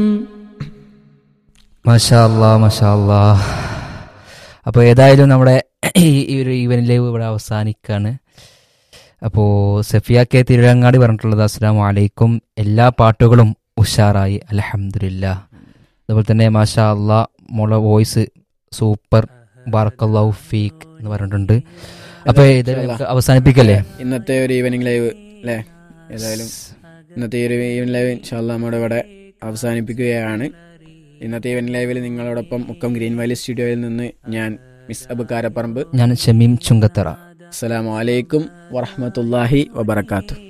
മഷാ അല്ലാ മഷാ അല്ലാ അപ്പോൾ ഏതായാലും നമ്മുടെ ഈ ഈ ഒരു ഈവൻ ലൈവ് ഇവിടെ അവസാനിക്കാണ് അപ്പോൾ സഫിയ കെ തിരുരങ്ങാടി പറഞ്ഞിട്ടുള്ളത് അസ്സാം വലൈക്കും എല്ലാ പാട്ടുകളും ഉഷാറായി അലഹമില്ല അതുപോലെ തന്നെ മാഷാ അല്ലാ മോളെ വോയിസ് സൂപ്പർ ബാർക്കല്ലാഹു ഫീക്ക് എന്ന് പറഞ്ഞിട്ടുണ്ട് അപ്പോൾ ഇത് നമുക്ക് അവസാനിപ്പിക്കല്ലേ ഇന്നത്തെ ഒരു ഈവനിങ് ലൈവ് അല്ലേ ഏതായാലും ഇന്നത്തെ ഈ ഒരു ഈവനിങ് ലൈവ് ഇൻഷാല്ല നമ്മുടെ ഇവിടെ അവസാനിപ്പിക്കുകയാണ് ഇന്നത്തെ ഈവനിങ് ലൈവിൽ നിങ്ങളോടൊപ്പം മുക്കം ഗ്രീൻ വാലി സ്റ്റുഡിയോയിൽ നിന്ന് ഞാൻ മിസ് അബുക്കാരപ്പറമ്പ് ഞാൻ ഷമീം ചുങ്കത്തറ അസ്സലാമു അലൈക്കും വറഹമത്തല്ലാഹി വബർക്കാത്തു